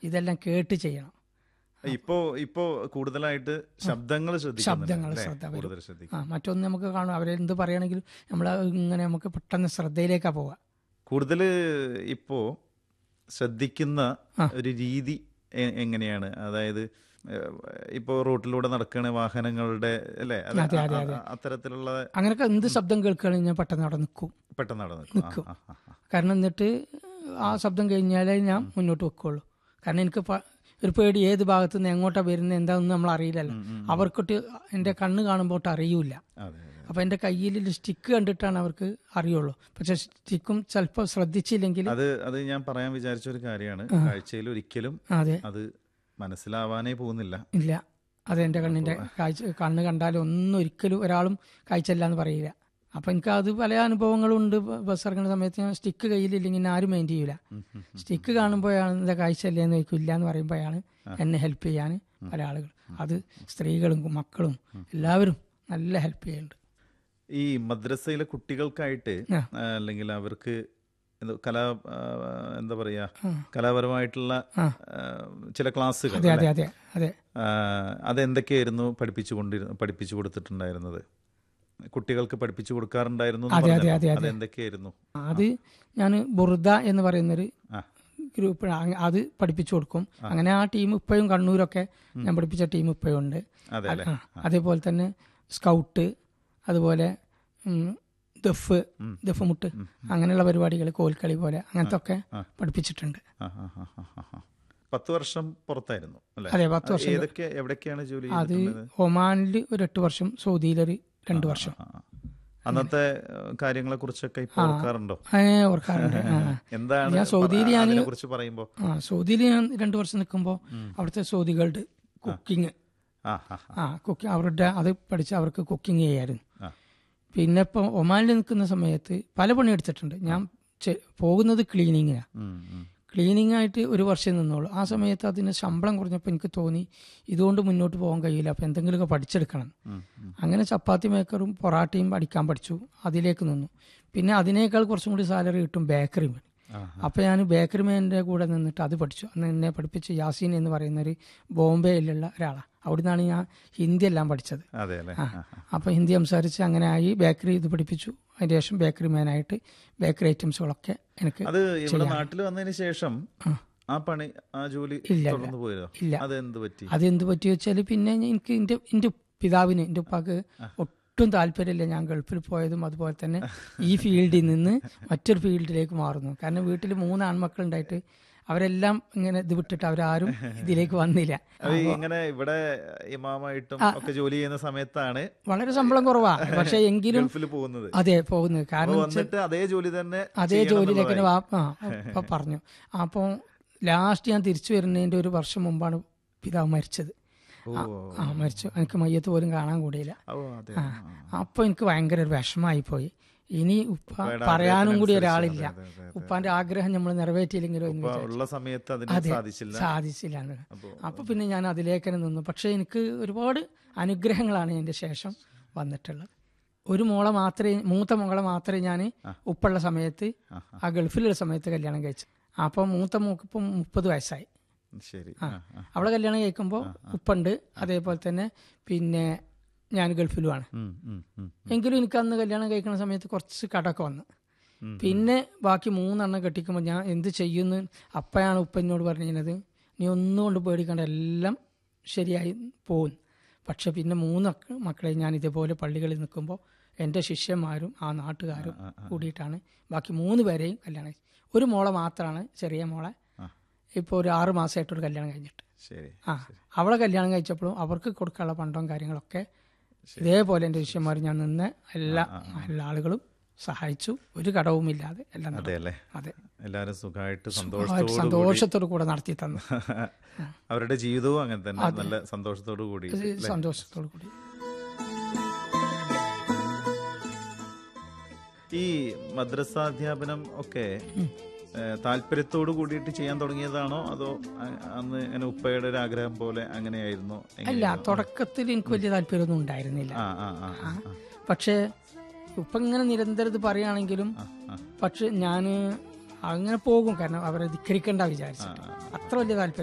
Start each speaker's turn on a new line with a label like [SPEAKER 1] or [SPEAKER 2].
[SPEAKER 1] ഇതെല്ലാം കേട്ട് ചെയ്യണം
[SPEAKER 2] ഇപ്പോ ഇപ്പോ കൂടുതലായിട്ട് ശബ്ദങ്ങൾ
[SPEAKER 1] ശബ്ദങ്ങൾ
[SPEAKER 2] ശ്രദ്ധിക്കുന്നുണ്ട്
[SPEAKER 1] ശ്രദ്ധ വരും.
[SPEAKER 2] കൂടുതൽ ശ്രദ്ധിക്കും
[SPEAKER 1] ആ മറ്റൊന്ന് നമുക്ക് കാണും അവരെന്ത് പറയുകയാണെങ്കിലും നമ്മൾ ഇങ്ങനെ നമുക്ക് പെട്ടെന്ന് ശ്രദ്ധയിലേക്കാ പോവുക
[SPEAKER 2] കൂടുതൽ ഇപ്പോ ശ്രദ്ധിക്കുന്ന
[SPEAKER 1] ആ.
[SPEAKER 2] ഒരു രീതി എ- എങ്ങനെയാണ് അതായത് ഏഹ്, ഇപ്പോ റോട്ടിലൂടെ നടക്കണ വാഹനങ്ങളുടെ അല്ലേ അത്
[SPEAKER 1] അതെ, അതെ,
[SPEAKER 2] അ-
[SPEAKER 1] അതെ.
[SPEAKER 2] അ- അത്തരത്തിലുള്ള
[SPEAKER 1] അങ്ങനെയൊക്കെ എന്ത് ശബ്ദം കേൾക്കുകയാണെങ്കിൽ ഞാൻ പെട്ടെന്ന് അവിടെ നിൽക്കും
[SPEAKER 2] പെട്ടെന്ന് നടന്നു നിൽക്കും.
[SPEAKER 1] നിൽക്കും.
[SPEAKER 2] ആ, ആ, ആ, ആ.
[SPEAKER 1] കാരണം എന്നിട്ട് ആ ശബ്ദം കഴിഞ്ഞാലേ ഞാൻ മുന്നോട്ട് വെക്കുള്ളൂ കാരണം എനിക്ക് പ- ഒരു പേടി ഏത് ഭാഗത്തു നിന്ന് എങ്ങോട്ടാണ് വരുന്നത് എന്താണെന്ന് നമ്മൾ അറിയില്ലല്ലോ അവർക്കൊട്ട് എൻ്റെ കണ്ണ് കാണുമ്പോട്ട് അറിയൂല
[SPEAKER 2] അതെ അതെ
[SPEAKER 1] അപ്പൊ എൻ്റെ കയ്യിൽ സ്റ്റിക്ക് കണ്ടിട്ടാണ് അവർക്ക് അറിയുള്ളൂ പക്ഷെ സ്റ്റിക്കും ചിലപ്പോൾ ശ്രദ്ധിച്ചില്ലെങ്കിൽ
[SPEAKER 2] അത് അത് ഞാൻ പറയാൻ വിചാരിച്ച ഒരു കാര്യമാണ് കാഴ്ചയിൽ ഒരിക്കലും
[SPEAKER 1] അതെ
[SPEAKER 2] അത് മനസ്സിലാവാനേ പോകുന്നില്ല
[SPEAKER 1] ഇല്ല അത് എൻ്റെ കണ്ണിൻ്റെ കാഴ്ച കണ്ണ് കണ്ടാലും ഒന്നും ഒരിക്കലും ഒരാളും കാഴ്ചയില്ല എന്ന് പറയില്ല അപ്പം എനിക്ക് അത് പല അനുഭവങ്ങളും ഉണ്ട് ബ- ബസ് ഇറങ്ങുന്ന സമയത്ത് ഞാൻ സ്റ്റിക്ക് കയ്യിലില്ലെങ്കിൽ ഞാൻ ആരും മൈൻഡ് ചെയ്യൂല സ്റ്റിക്ക് കാണുമ്പോഴാണ് എന്താ കാഴ്ചയല്ലേ എന്ന് ചോദിക്കും ഇല്ല എന്ന് പറയുമ്പോഴാണ് എന്നെ ഹെൽപ്പ് ചെയ്യാൻ പല ആളുകൾ അത് സ്ത്രീകളും മക്കളും എല്ലാവരും നല്ല ഹെൽപ്പ് ചെയ്യുന്നുണ്ട്
[SPEAKER 2] ഈ മദ്രസയിലെ കുട്ടികൾക്കായിട്ട്
[SPEAKER 1] ആ.
[SPEAKER 2] ആ, അല്ലെങ്കിൽ അവർക്ക് എന്തോ കലാ ആ, എന്താ പറയാ കലാപരമായിട്ടുള്ള
[SPEAKER 1] ആ.
[SPEAKER 2] ആ, ചില ക്ലാസ്സുകൾ
[SPEAKER 1] അതെ അതെ അതെ അതെ
[SPEAKER 2] ആ, അതെന്തൊക്കെയായിരുന്നു പഠിപ്പിച്ചു കൊണ്ടിരുന്ന പഠിപ്പിച്ചു കൊടുത്തിട്ടുണ്ടായിരുന്നത് കുട്ടികൾക്ക് പഠിപ്പിച്ചു കൊടുക്കാറുണ്ടായിരുന്നു എന്ന്
[SPEAKER 1] അതെ, അതെ,
[SPEAKER 2] പറഞ്ഞല്ലോ.
[SPEAKER 1] അതെ, അതെ.
[SPEAKER 2] അതെന്തൊക്കെയായിരുന്നു
[SPEAKER 1] അത് ഞാൻ ബുറുദ എന്ന് പറയുന്നൊരു
[SPEAKER 2] ആ
[SPEAKER 1] ഗ്രൂപ്പ് അങ്ങ- അത് പഠിപ്പിച്ചു കൊടുക്കും അങ്ങനെ ആ ടീം ഇപ്പോഴും കണ്ണൂരൊക്കെ ഞാൻ പഠിപ്പിച്ച ടീം ഇപ്പോഴും ഉണ്ട്
[SPEAKER 2] അതെ അല്ലേ
[SPEAKER 1] ആ, അതേപോലെ തന്നെ സ്കൗട്ട് അതുപോലെ ഉം, ദഫ് ദഫ് മുട്ട് അങ്ങനെയുള്ള പരിപാടികൾ കോൽക്കളി പോലെ അങ്ങനത്തെ ഒക്കെ പഠിപ്പിച്ചിട്ടുണ്ട്
[SPEAKER 2] ആ, ആ, ആ, ആ, ആ, ആ. പത്ത് വർഷം പുറത്തായിരുന്നു അല്ലേ
[SPEAKER 1] അതെ പത്ത് വർഷം
[SPEAKER 2] ഏതൊക്കെ എവിടേക്കാണ് ജോലി
[SPEAKER 1] അത്
[SPEAKER 2] ചെയ്തിട്ടുള്ളത്
[SPEAKER 1] ഒമാനിൽ ഒരു എട്ട് വർഷം സൗദിയിലൊരു രണ്ട് വർഷം
[SPEAKER 2] ആ, ആ. അന്നത്തെ കാര്യങ്ങളെ കുറിച്ചൊക്കെ ഇപ്പൊ ഓർക്കാറുണ്ടോ
[SPEAKER 1] ഏ, ഓർക്കാറുണ്ട് ആ.
[SPEAKER 2] എന്താണ്
[SPEAKER 1] ഞാൻ സൗദിയിൽ ഞാൻ
[SPEAKER 2] അതിനെ കുറിച്ച് പറയുമ്പോ
[SPEAKER 1] ആ സൗദിയിൽ ഞാൻ രണ്ട് വർഷം നിൽക്കുമ്പോൾ അവിടുത്തെ സൗദികളുടെ കുക്കിംഗ്
[SPEAKER 2] ആ ആ ആ.
[SPEAKER 1] ആ കുക്കിംഗ് അവരുടെ അത് പഠിച്ച് അവർക്ക് കുക്കിംഗ് ചെയ്യായിരുന്നു
[SPEAKER 2] ആ.
[SPEAKER 1] പിന്നെ ഇപ്പം ഒമാനിൽ നിൽക്കുന്ന സമയത്ത് പല പണി എടുത്തിട്ടുണ്ട് ഞാൻ ചെ- പോകുന്നത് ക്ലീനിങ്ങിനാണ്
[SPEAKER 2] ഉം, ഉം.
[SPEAKER 1] ക്ലീനിങ് ആയിട്ട് ഒരു വർഷം നിന്നോളൂ ആ സമയത്ത് അതിന് ശമ്പളം കുറഞ്ഞപ്പോൾ എനിക്ക് തോന്നി ഇതുകൊണ്ട് മുന്നോട്ട് പോകാൻ കഴിയില്ല അപ്പം എന്തെങ്കിലുമൊക്കെ പഠിച്ചെടുക്കണം
[SPEAKER 2] ഉം, ഉം.
[SPEAKER 1] അങ്ങനെ ചപ്പാത്തി മേക്കറും പൊറാട്ടയും പഠിക്കാൻ പഠിച്ചു അതിലേക്ക് നിന്നു പിന്നെ അതിനേക്കാൾ കുറച്ചും കൂടി സാലറി കിട്ടും ബേക്കറി പണി
[SPEAKER 2] ആ,
[SPEAKER 1] അപ്പോൾ ഞാൻ ബേക്കറി മാൻ്റെ കൂടെ നിന്നിട്ട് അത് പഠിച്ചു അന്ന് എന്നെ പഠിപ്പിച്ച് യാസീൻ എന്ന് പറയുന്ന ഒരു ബോംബെയിലുള്ള ഒരാളാണ് അവിടുന്നാണ് ഞാൻ ഹിന്ദി എല്ലാം പഠിച്ചത്
[SPEAKER 2] അതെ അല്ലേ
[SPEAKER 1] ആ
[SPEAKER 2] ആ, ആ.
[SPEAKER 1] അപ്പോൾ ഹിന്ദി സംസാരിച്ച് അങ്ങനെ ആയി ബേക്കറി ഇത് പഠിപ്പിച്ചു അതിന് ശേഷം ബേക്കറി മാനായിട്ട് ബേക്കറി ഐറ്റംസുകളൊക്കെ എനിക്ക്
[SPEAKER 2] അത് ഇവിടെ നാട്ടിൽ വന്നതിന് ശേഷം ആ പണി ആ ജോലി
[SPEAKER 1] ഇല്ല,
[SPEAKER 2] തുടർന്ന് പോയതോ
[SPEAKER 1] ഇല്ല.
[SPEAKER 2] അത് എന്ത് പറ്റി
[SPEAKER 1] അതെന്ത് പറ്റി വെച്ചാൽ പിന്നെ ഞാൻ- എനിക്ക് എൻ്റെ എൻ്റെ പിതാവിന് എൻ്റെ ഉപ്പാക്ക് ഒട്ടും താല്പര്യമില്ല ഞാൻ ഗൾഫിൽ പോയതും അതുപോലെ തന്നെ ഈ ഫീൽഡിൽ നിന്ന് മറ്റൊരു ഫീൽഡിലേക്ക് മാറുന്നു കാരണം വീട്ടിൽ മൂന്ന് ആൺമക്കളുണ്ടായിട്ട് അവരെല്ലാം ഇങ്ങനെ ഇത് വിട്ടിട്ട് അവരാരും ഇതിലേക്ക് വന്നില്ല
[SPEAKER 2] അത് ഇങ്ങനെ ഇവിടെ ഇമാമായിട്ടും ഒക്കെ ജോലി ചെയ്യുന്ന സമയത്താണ്
[SPEAKER 1] വളരെ ശമ്പളം കുറവാ പക്ഷെ എങ്കിലും
[SPEAKER 2] ഗൾഫിൽ പോകുന്നത്
[SPEAKER 1] അതെ പോകുന്നത്
[SPEAKER 2] അപ്പൊ
[SPEAKER 1] കാരണം
[SPEAKER 2] വന്നിട്ട് അതേ ജോലി തന്നെ
[SPEAKER 1] അതേ
[SPEAKER 2] ചെയ്യണം
[SPEAKER 1] ജോലിയിലേക്ക് എൻ്റെ
[SPEAKER 2] എന്നുള്ളതായി.
[SPEAKER 1] വാപ്പ ആ, ഉപ്പ പറഞ്ഞു അപ്പോൾ ലാസ്റ്റ് ഞാൻ തിരിച്ചു വരുന്നതിൻ്റെ ഒരു വർഷം മുമ്പാണ് പിതാവ് മരിച്ചത്
[SPEAKER 2] ഓ
[SPEAKER 1] ആ മരിച്ചു എനിക്ക് മയ്യത്ത് പോലും കാണാൻ കൂടിയില്ല
[SPEAKER 2] ഓ അതെ
[SPEAKER 1] ആ അപ്പോൾ എനിക്ക് ഭയങ്കര ഒരു വിഷമായി പോയി ഇനി ഉപ്പ
[SPEAKER 2] ഉപ്പയുടെ
[SPEAKER 1] പറയാനും കൂടി
[SPEAKER 2] ആഗ്രഹത്തിനനുസരിച്ച്
[SPEAKER 1] ഒരാളില്ല
[SPEAKER 2] അതെ, അതെ, അതെ.
[SPEAKER 1] ഉപ്പാന്റെ ആഗ്രഹം നമ്മൾ നിറവേറ്റിയില്ലെങ്കിലോ എന്ന്
[SPEAKER 2] ഇപ്പൊ
[SPEAKER 1] വിചാരിച്ചു.
[SPEAKER 2] ഉള്ള സമയത്ത് അതിന്
[SPEAKER 1] അതെ
[SPEAKER 2] സാധിച്ചില്ല
[SPEAKER 1] സാധിച്ചില്ല എന്ന്.
[SPEAKER 2] അപ്പോ
[SPEAKER 1] അപ്പൊ പിന്നെ ഞാൻ അതിലേക്ക് തന്നെ നിന്നു പക്ഷെ എനിക്ക് ഒരുപാട് അനുഗ്രഹങ്ങളാണ് എൻ്റെ ശേഷം വന്നിട്ടുള്ളത് ഒരു മോളെ മാത്രമേ മൂത്ത മോളെ മാത്രമേ ഞാൻ ഉപ്പുള്ള സമയത്ത് ആ ഗൾഫിലുള്ള സമയത്ത് കല്യാണം കഴിച്ചു അപ്പോൾ മൂത്ത മോക്ക് ഇപ്പം മുപ്പത് വയസ്സായി
[SPEAKER 2] ശരി
[SPEAKER 1] ആ.
[SPEAKER 2] ആ, ആ.
[SPEAKER 1] അവളെ കല്യാണം കഴിക്കുമ്പോൾ ഉപ്പുണ്ട് അതേപോലെ തന്നെ പിന്നെ ഞാൻ ഗൾഫിലുമാണ്
[SPEAKER 2] ഉം, ഉം, ഉം.
[SPEAKER 1] എങ്കിലും എനിക്ക് അന്ന് കല്യാണം കഴിക്കുന്ന സമയത്ത് കുറച്ച് കടമൊക്കെ വന്നു
[SPEAKER 2] ഉം.
[SPEAKER 1] പിന്നെ ബാക്കി മൂന്നെണ്ണം കെട്ടിക്കുമ്പോൾ ഞാൻ എന്ത് ചെയ്യുന്നു അപ്പയാണ് ഉപ്പ എന്നോട് പറഞ്ഞിരുന്നത് നീ ഒന്നും കൊണ്ട് പേടിക്കണ്ട എല്ലാം ശരിയായി പോകും പക്ഷെ പിന്നെ മൂന്ന് മക്ക- മക്കളെ ഞാൻ ഇതേപോലെ പള്ളികളിൽ നിൽക്കുമ്പോൾ എൻ്റെ ശിഷ്യന്മാരും ആ നാട്ടുകാരും കൂടിയിട്ടാണ് ബാക്കി മൂന്ന് പേരെയും കല്യാണം കഴിച്ചത് ഒരു മോളെ മാത്രമാണ് ചെറിയ മോളെ
[SPEAKER 2] ആ.
[SPEAKER 1] ഇപ്പോൾ ഒരു ആറ് മാസമായിട്ടൊരു കല്യാണം കഴിഞ്ഞിട്ട്
[SPEAKER 2] ശരി
[SPEAKER 1] ആ അവളെ കല്യാണം കഴിച്ചപ്പോഴും അവർക്ക് കൊടുക്കാനുള്ള പണ്ടവും കാര്യങ്ങളൊക്കെ ഇതേപോലെ എൻ്റെ ശിഷ്യന്മാർ ഞാൻ നിന്ന് എല്ലാ എല്ലാ ആളുകളും സഹായിച്ചു ഒരു കടവുമില്ലാതെ എല്ലാം നടന്നു.
[SPEAKER 2] അതെ അല്ലേ
[SPEAKER 1] അതെ
[SPEAKER 2] എല്ലാരും സുഖമായിട്ട്
[SPEAKER 1] അവര്
[SPEAKER 2] സന്തോഷത്തോടു കൂടി
[SPEAKER 1] സന്തോഷത്തോടു കൂടെ നടത്തി തന്നു
[SPEAKER 2] അവരുടെ ജീവിതവും അങ്ങനെ തന്നെ നല്ല സന്തോഷത്തോടു കൂടി
[SPEAKER 1] സന്തോഷത്തോടു കൂടി
[SPEAKER 2] ഈ മദ്രസാധ്യാപനം ഒക്കെ ഏഹ്, താല്പര്യത്തോടു കൂടിയിട്ട് ചെയ്യാൻ തുടങ്ങിയതാണോ അതോ അ- അന്ന് അങ്ങനെ ഉപ്പയുടെ ഒരു ആഗ്രഹം പോലെ അങ്ങനെയായിരുന്നോ
[SPEAKER 1] അല്ല
[SPEAKER 2] എങ്ങനെയായിരുന്നു?
[SPEAKER 1] തുടക്കത്തിൽ എനിക്ക് വലിയ താല്പര്യമൊന്നും ഉണ്ടായിരുന്നില്ല
[SPEAKER 2] ആ ആ ആ ആ, ആ,
[SPEAKER 1] പക്ഷേ ഇപ്പം ഇങ്ങനെ നിരന്തരം ഇത് പറയുകയാണെങ്കിലും
[SPEAKER 2] ആ.
[SPEAKER 1] പക്ഷെ ഞാൻ അങ്ങനെ പോകും കാരണം അവരെ ധിക്കരിക്കണ്ട വിചാരിച്ചു അത്ര വലിയ താല്പര്യം